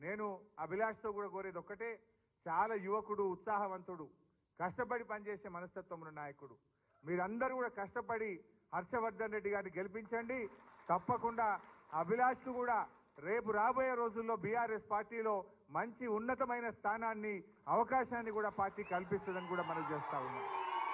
నేను అభిలాష్తో కూడా కోరేది ఒక్కటే చాలా యువకుడు ఉత్సాహవంతుడు కష్టపడి పనిచేసే మనస్తత్వం ఉన్న నాయకుడు మీరందరూ కూడా కష్టపడి హర్షవర్ధన్ రెడ్డి గారిని గెలిపించండి తప్పకుండా అభిలాష్కు కూడా రేపు రాబోయే రోజుల్లో బీఆర్ఎస్ పార్టీలో మంచి ఉన్నతమైన స్థానాన్ని అవకాశాన్ని కూడా పార్టీ కల్పిస్తుందని కూడా మనం చేస్తా ఉన్నాం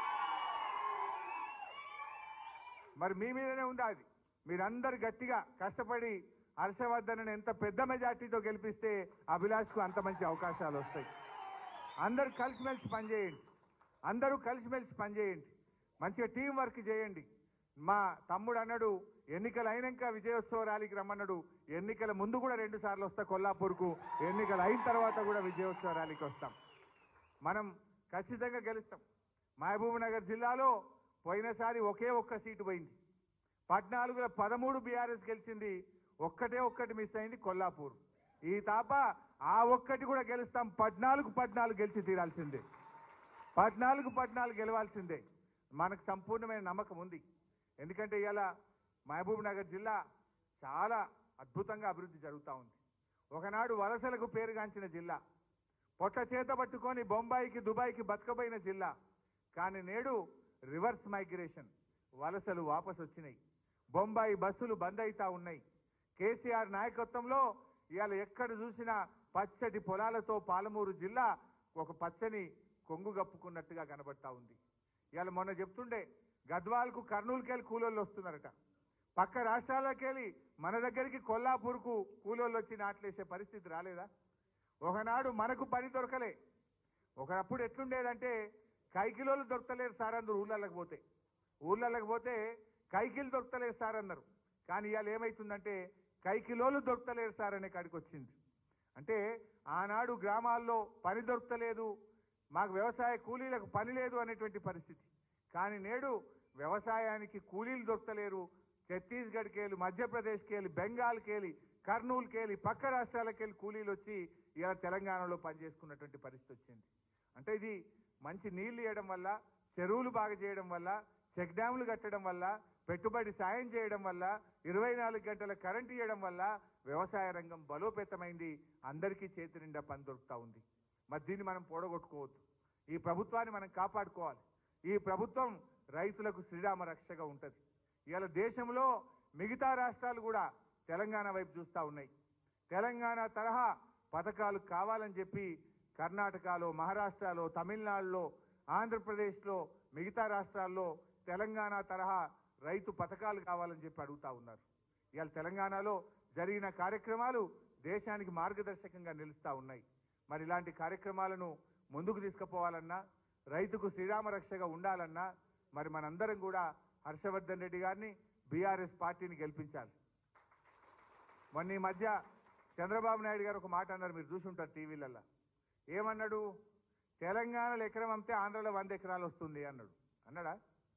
మరి మీ మీదనే ఉంది అది మీరందరు గట్టిగా కష్టపడి హర్షవర్ధన్ ఎంత పెద్ద మెజార్టీతో గెలిపిస్తే అభిలాష్కు అంత మంచి అవకాశాలు వస్తాయి అందరూ కలిసిమెలిసి పనిచేయండి అందరూ కలిసిమెలిసి పనిచేయండి మంచిగా టీం వర్క్ చేయండి మా తమ్ముడు అన్నాడు ఎన్నికలు అయినాక విజయోత్సవ ర్యాలీకి రమ్మన్నాడు ఎన్నికల ముందు కూడా రెండు సార్లు వస్తా కొల్లాపూర్కు ఎన్నికలు అయిన తర్వాత కూడా విజయోత్సవ ర్యాలీకి వస్తాం మనం ఖచ్చితంగా గెలుస్తాం మహబూబ్ నగర్ జిల్లాలో పోయినసారి ఒకే ఒక్క సీటు పోయింది పద్నాలుగుల పదమూడు బీఆర్ఎస్ గెలిచింది ఒక్కటే ఒక్కటి మిస్ అయింది కొల్లాపూర్ ఈ తాప ఆ ఒక్కటి కూడా గెలుస్తాం పద్నాలుగు పద్నాలుగు గెలిచి తీరాల్సిందే పద్నాలుగు పద్నాలుగు గెలవాల్సిందే మనకు సంపూర్ణమైన నమ్మకం ఉంది ఎందుకంటే ఇవాళ మహబూబ్ నగర్ జిల్లా చాలా అద్భుతంగా అభివృద్ధి జరుగుతూ ఉంది ఒకనాడు వలసలకు పేరుగాంచిన జిల్లా పొట్ట చేత పట్టుకొని బొంబాయికి దుబాయ్కి బతకబోయిన జిల్లా కానీ నేడు రివర్స్ మైగ్రేషన్ వలసలు వాపస్ వచ్చినాయి బొంబాయి బస్సులు బంద్ అవుతా ఉన్నాయి కేసీఆర్ నాయకత్వంలో ఇవాళ ఎక్కడ చూసినా పచ్చటి పొలాలతో పాలమూరు జిల్లా ఒక పచ్చని కొంగు కప్పుకున్నట్టుగా కనబడతా ఉంది ఇవాళ మొన్న చెప్తుండే గద్వాల్కు కర్నూలుకెళ్ళి కూలోళ్ళు వస్తున్నారట పక్క రాష్ట్రాలకెళ్ళి మన దగ్గరికి కొల్లాపూర్కు కూలోళ్ళు వచ్చి నాట్లేసే పరిస్థితి రాలేదా ఒకనాడు మనకు పని దొరకలే ఒకప్పుడు ఎట్లుండేదంటే కైకిలోలు దొరకలేరు సార్ అందరు ఊళ్ళకి పోతే ఊళ్ళకి పోతే కైకిలు దొరకలేరు సార్ అన్నారు కానీ ఇవాళ ఏమైతుందంటే కైకిలోలు దొరకలేరు సార్ అనే కాడికి వచ్చింది అంటే ఆనాడు గ్రామాల్లో పని దొరకలేదు మాకు వ్యవసాయ కూలీలకు పని లేదు అనేటువంటి పరిస్థితి కానీ నేడు వ్యవసాయానికి కూలీలు దొరకలేరు ఛత్తీస్గఢ్కి వెళ్ళి మధ్యప్రదేశ్కి వెళ్ళి బెంగాల్కి వెళ్ళి కర్నూలుకి వెళ్ళి పక్క రాష్ట్రాలకు వెళ్ళి కూలీలు వచ్చి ఇలా తెలంగాణలో పనిచేసుకున్నటువంటి పరిస్థితి వచ్చింది అంటే ఇది మంచి నీళ్లు ఇవ్వడం వల్ల చెరువులు బాగా చేయడం వల్ల చెక్ డ్యాములు కట్టడం వల్ల పెట్టుబడి సాయం చేయడం వల్ల ఇరవై నాలుగు గంటల కరెంట్ ఇవ్వడం వల్ల వ్యవసాయ రంగం బలోపేతమైంది అందరికీ చేతి నిండా పని దొరుకుతా ఉంది మరి దీన్ని మనం పోడగొట్టుకోవద్దు ఈ ప్రభుత్వాన్ని మనం కాపాడుకోవాలి ఈ ప్రభుత్వం రైతులకు శ్రీరామ రక్షగా ఉంటుంది ఇవాళ దేశంలో మిగతా రాష్ట్రాలు కూడా తెలంగాణ వైపు చూస్తూ ఉన్నాయి తెలంగాణ తరహా పథకాలు కావాలని చెప్పి కర్ణాటకలో మహారాష్ట్రలో తమిళనాడులో ఆంధ్రప్రదేశ్లో మిగతా రాష్ట్రాల్లో తెలంగాణ తరహా రైతు పథకాలు కావాలని చెప్పి అడుగుతా ఉన్నారు ఇవాళ తెలంగాణలో జరిగిన కార్యక్రమాలు దేశానికి మార్గదర్శకంగా నిలుస్తా ఉన్నాయి మరి ఇలాంటి కార్యక్రమాలను ముందుకు తీసుకుపోవాలన్నా రైతుకు శ్రీరామ రక్షగా ఉండాలన్నా మరి మనందరం కూడా హర్షవర్ధన్ రెడ్డి గారిని బీఆర్ఎస్ పార్టీని గెలిపించాలి మొన్న ఈ మధ్య చంద్రబాబు నాయుడు గారు ఒక మాట అన్నారు మీరు చూసుంటారు టీవీలలో ఏమన్నాడు తెలంగాణలో ఎకరం అమ్మితే ఆంధ్రలో వంద ఎకరాలు వస్తుంది అన్నాడు అన్నాడా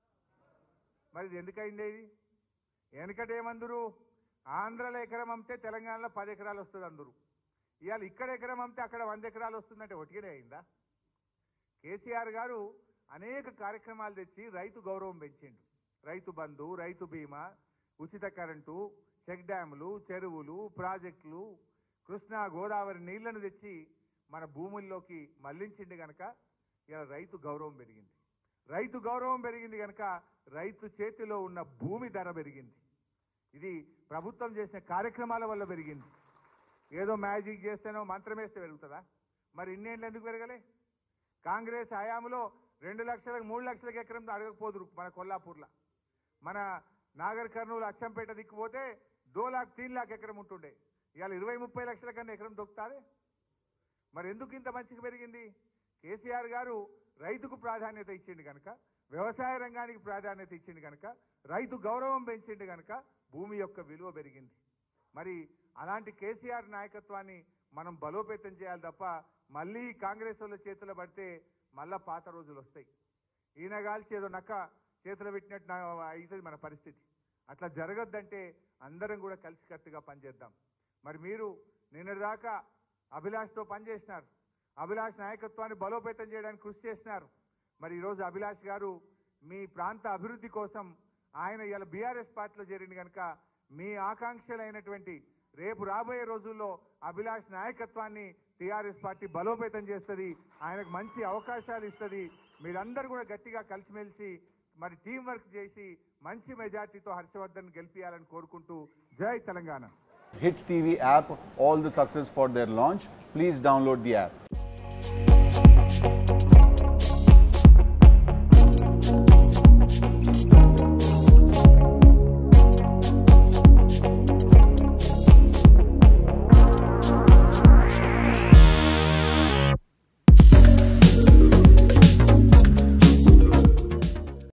మరి ఇది ఎందుకైంది ఇది వెనకట ఏమందరు ఆంధ్రలో ఎకరం అమ్మితే తెలంగాణలో పది ఎకరాలు వస్తుంది అందరు ఇవాళ ఇక్కడ ఎకరం అమ్మితే అక్కడ వంద ఎకరాలు వస్తుందంటే ఒటిగానే అయిందా కేసీఆర్ గారు అనేక కార్యక్రమాలు తెచ్చి రైతు గౌరవం పెంచిండు రైతు బంధు రైతు బీమా ఉచిత కరెంటు చెక్ డ్యాములు చెరువులు ప్రాజెక్టులు కృష్ణా గోదావరి నీళ్లను తెచ్చి మన భూముల్లోకి మళ్లించిండు గనక ఇలా రైతు గౌరవం పెరిగింది రైతు గౌరవం పెరిగింది గనక రైతు చేతిలో ఉన్న భూమి ధర పెరిగింది ఇది ప్రభుత్వం చేసిన కార్యక్రమాల వల్ల పెరిగింది ఏదో మ్యాజిక్ చేస్తేనో మంత్రం వేస్తే పెరుగుతుందా మరి ఇన్నేళ్ళు ఎందుకు పెరగలే కాంగ్రెస్ హయాంలో రెండు లక్షలకు మూడు లక్షలకు ఎకరం అడగకపోదురు మన కొల్లాపూర్లో మన నాగర్ కర్నూలు అచ్చంపేట దిక్కుపోతే దో లాక్ తీన్ లాక్ ఎకరం ఉంటుండే ఇవాళ ఇరవై ముప్పై లక్షల కన్నా ఎకరం దొక్కుతారే మరి ఎందుకు ఇంత మంచిగా పెరిగింది కేసీఆర్ గారు రైతుకు ప్రాధాన్యత ఇచ్చిండు కనుక వ్యవసాయ రంగానికి ప్రాధాన్యత ఇచ్చిండు కనుక రైతు గౌరవం పెంచిండు కనుక భూమి యొక్క విలువ పెరిగింది మరి అలాంటి కేసీఆర్ నాయకత్వాన్ని మనం బలోపేతం చేయాలి తప్ప మళ్ళీ కాంగ్రెస్ వాళ్ళ చేతిలో పడితే మళ్ళా పాత రోజులు వస్తాయి ఈయన కాల్చి ఏదో నక్క చేతిలో పెట్టినట్టు నా- అవుతుంది మన పరిస్థితి అట్లా జరగద్దంటే అందరం కూడా కలిసికట్టుగా పనిచేద్దాం మరి మీరు నిన్నటిదాకా అభిలాష్తో పనిచేసినారు అభిలాష్ నాయకత్వాన్ని బలోపేతం చేయడానికి కృషి చేసినారు మరి ఈరోజు అభిలాష్ గారు మీ ప్రాంత అభివృద్ధి కోసం ఆయన ఇలా బీఆర్ఎస్ పార్టీలో చేరింది కనుక మీ ఆకాంక్షలైనటువంటి రేపు రాబోయే రోజుల్లో అభిలాష్ నాయకత్వాన్ని టీఆర్ఎస్ పార్టీ బలోపేతం చేస్తుంది ఆయనకు మంచి అవకాశాలు ఇస్తుంది మీరందరూ కూడా గట్టిగా కలిసిమెలిసి మరి టీం వర్క్ చేసి మంచి మెజార్టీతో హర్షవర్ధన్ గెలిపియాలని కోరుకుంటూ జై Telangana Hit TV app all the success for their launch. Please download the app.